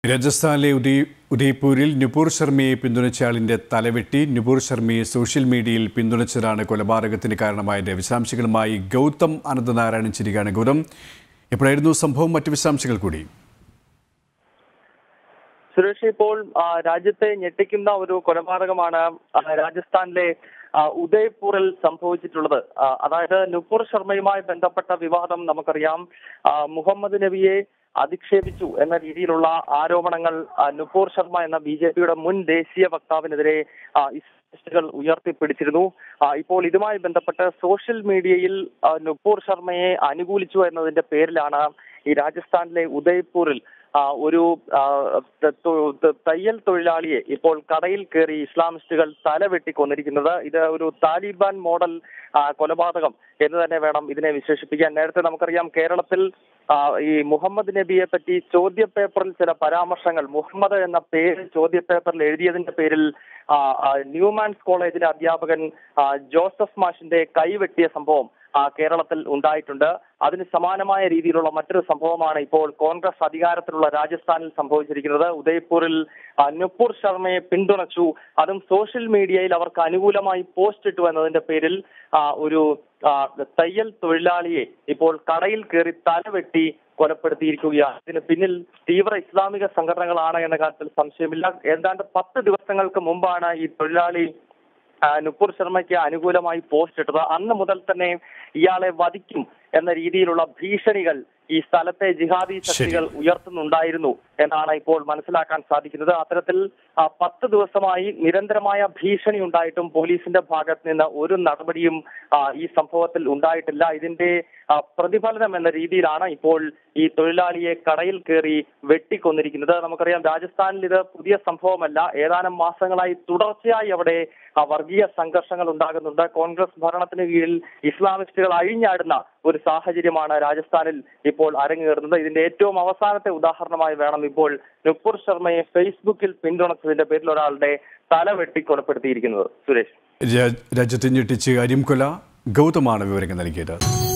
രാജസ്ഥാനിലെ ഉദയ് ഉദയ്പൂരിൽ നുപൂർ ശർമ്മയെ പിന്തുണച്ചയാളിന്റെ തലവെട്ടി നുപൂർ ശർമ്മയെ സോഷ്യൽ മീഡിയയിൽ പിന്തുണച്ചതാണ് കൊലപാതകത്തിന് കാരണമായത് വിശദാംശങ്ങളുമായി ഗൗതം അനന്തനാരായണൻ ചിരികാണ് ഗൗതം എപ്പോഴായിരുന്നു സംഭവം മറ്റു വിശദാംശങ്ങൾ കൂടി സുരേഷ് ഇപ്പോൾ ആ, രാജ്യത്തെ ഞെട്ടിക്കുന്ന ഒരു കൊലപാതകമാണ് ആ, രാജസ്ഥാനിലെ ആ, ഉദയ്പൂരിൽ സംഭവിച്ചിട്ടുള്ളത് ആ, അതായത് നുപൂർ ശർമ്മയുമായി ബന്ധപ്പെട്ട വിവാദം നമുക്കറിയാം ആ, മുഹമ്മദ് നബിയെ അധിക്ഷേപിച്ചു എന്ന രീതിയിലുള്ള ആരോപണങ്ങൾ ആ, നുപൂർ ശർമ്മ എന്ന ബി ജെ പിയുടെ മുൻ ദേശീയ വക്താവിനെതിരെ ആ, ഇസ്ലാമിസ്റ്റുകൾ ഉയർത്തിപ്പിടിച്ചിരുന്നു ആ, ഇപ്പോൾ ഇതുമായി ബന്ധപ്പെട്ട് സോഷ്യൽ മീഡിയയിൽ ആ, നുപൂർ ശർമ്മയെ അനുകൂലിച്ചു എന്നതിന്റെ പേരിലാണ് ഈ രാജസ്ഥാനിലെ ഉദയ്പൂരിൽ ആ, ഒരു ആ, ത- തൊ- ത- തയ്യൽ തൊഴിലാളിയെ ഇപ്പോൾ കടയിൽ കയറി ഇസ്ലാമിസ്റ്റുകൾ തല വെട്ടിക്കൊന്നിരിക്കുന്നത് ഇത് ഒരു താലിബാൻ മോഡൽ ആ, കൊലപാതകം എന്ന് തന്നെ വേണം ഇതിനെ വിശേഷിപ്പിക്കാൻ നേരത്തെ നമുക്കറിയാം കേരളത്തിൽ ആ, ഈ മുഹമ്മദ് നബിയെ പറ്റി ചോദ്യ പേപ്പറിൽ ചില പരാമർശങ്ങൾ മുഹമ്മദ് എന്ന പേര് ചോദ്യ പേപ്പറിൽ എഴുതിയതിന്റെ പേരിൽ ആ, ആ, ന്യൂമാൻസ് കോളേജിലെ അധ്യാപകൻ ആ, ജോസഫ് മാഷിന്റെ കൈവെട്ടിയ സംഭവം ആ, കേരളത്തിൽ ഉണ്ടായിട്ടുണ്ട് അതിന് സമാനമായ രീതിയിലുള്ള മറ്റൊരു സംഭവമാണ് ഇപ്പോൾ കോൺഗ്രസ് അധികാരത്തിലുള്ള രാജസ്ഥാനിൽ സംഭവിച്ചിരിക്കുന്നത് ഉദയ്പൂരിൽ ആ, നുപൂർ ശർമ്മയെ പിന്തുണച്ചു അതും സോഷ്യൽ മീഡിയയിൽ അവർക്ക് അനുകൂലമായി പോസ്റ്റ് ഇട്ടു എന്നതിന്റെ പേരിൽ ആ, ഒരു ആ, തയ്യൽ തൊഴിലാളിയെ ഇപ്പോൾ കടയിൽ കയറി തലവെട്ടി കൊലപ്പെടുത്തിയിരിക്കുകയാണ് ഇതിന് പിന്നിൽ തീവ്ര ഇസ്ലാമിക സംഘടനകളാണ് എന്ന കാര്യത്തിൽ സംശയമില്ല ഏതാണ്ട് പത്ത് ദിവസങ്ങൾക്ക് മുമ്പാണ് ഈ തൊഴിലാളി ആ, നുപൂർ ശർമ്മയ്ക്ക് അനുകൂലമായി പോസ്റ്റ് ഇട്ടത് അന്ന് മുതൽ തന്നെ ഇയാളെ വധിക്കും എന്ന രീതിയിലുള്ള ഭീഷണികൾ ഈ സ്ഥലത്തെ ജിഹാദി ശക്തികൾ ഉയർത്തുന്നുണ്ടായിരുന്നു എന്നാണ് ഇപ്പോൾ മനസ്സിലാക്കാൻ സാധിക്കുന്നത് അത്തരത്തിൽ ആ, പത്ത് ദിവസമായി നിരന്തരമായ ഭീഷണി ഉണ്ടായിട്ടും പോലീസിന്റെ ഭാഗത്ത് നിന്ന് ഒരു നടപടിയും ആ, ഈ സംഭവത്തിൽ ഉണ്ടായിട്ടില്ല ഇതിന്റെ ആ, പ്രതിഫലനം എന്ന രീതിയിലാണ് ഇപ്പോൾ ഈ തൊഴിലാളിയെ കടയിൽ കയറി വെട്ടിക്കൊന്നിരിക്കുന്നത് നമുക്കറിയാം രാജസ്ഥാനിൽ ഇത് പുതിയ സംഭവമല്ല ഏതാനും മാസങ്ങളായി തുടർച്ചയായി അവിടെ ആ, വർഗീയ സംഘർഷങ്ങൾ ഉണ്ടാകുന്നുണ്ട് കോൺഗ്രസ് ഭരണത്തിന് കീഴിൽ ഇസ്ലാമിസ്റ്റുകൾ അഴിഞ്ഞാടുന്ന ഒരു സാഹചര്യമാണ് രാജസ്ഥാനിൽ ഇപ്പോൾ അരങ്ങേറുന്നത് ഇതിന്റെ ഏറ്റവും അവസാനത്തെ ഉദാഹരണമായി വേണം ഇപ്പോൾ നുപുർ ശർമ്മയെ ഫേസ്ബുക്കിൽ പിന്തുണച്ചതിന്റെ പേരിൽ ഒരാളുടെ തല വെട്ടി കൊലപ്പെടുത്തിയിരിക്കുന്നത് സുരേഷ് രാ- രാജ്യത്തെ ഞെട്ടിച്ച് അരിംകൊല ഗൗതമാണ് വിവരങ്ങൾ നൽകിയത്